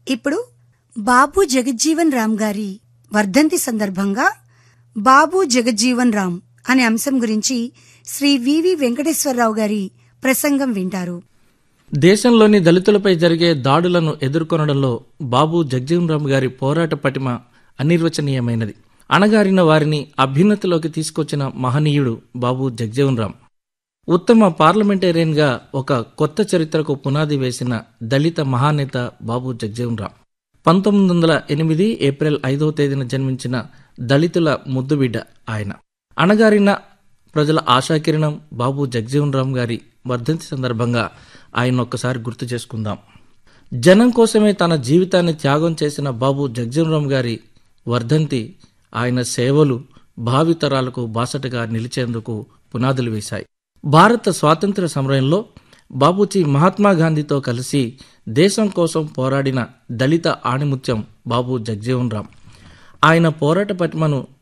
ఇప్పుడు బాబు జగజ్జీవన్ రామ్ గారి వర్ధంతి సందర్భంగా బాబు జగజ్జీవన్ రామ్ అనే అంశం గురించి శ్రీ వివి వెంకటేశ్వరరావు గారి ప్రసంగం వింటారు దేశంలోని దళితులపై జరిగే దాడులను ఎదుర్కొనడంలో బాబు జగ్జీవన్ రామ్ గారి పోరాట పటిమ అనిర్వచనీయమైనది అణగారిన వారిని అభ్యున్నతిలోకి తీసుకొచ్చిన మహనీయుడు బాబు జగ్జీవన్ రామ్ ఉత్తమ పార్లమెంటేరియన్గా ఒక కొత్త చరిత్రకు పునాది వేసిన దళిత మహానేత బాబు జగ్జీవన్ రామ్ పంతొమ్మిది వందల ఎనిమిది ఏప్రిల్ ఐదవ తేదీన జన్మించిన దళితుల ముద్దుబిడ్డ ఆయన అణగారిన ప్రజల ఆశాకిరణం బాబు జగ్జీవన్ రామ్ గారి వర్ధంతి సందర్భంగా ఆయన ఒక్కసారి గుర్తు చేసుకుందాం జనం కోసమే తన జీవితాన్ని త్యాగం చేసిన బాబు జగ్జీవన్ రామ్ గారి వర్ధంతి ఆయన సేవలు భావితరాలకు బాసటగా నిలిచేందుకు పునాదులు వేశాయి భారత స్వాతంత్ర సమరంలో బాబూజీ మహాత్మా గాంధీతో కలిసి దేశం కోసం పోరాడిన దళిత ఆణిముత్యం బాబు జగ్జీవన్ రామ్ ఆయన పోరాట పటిమను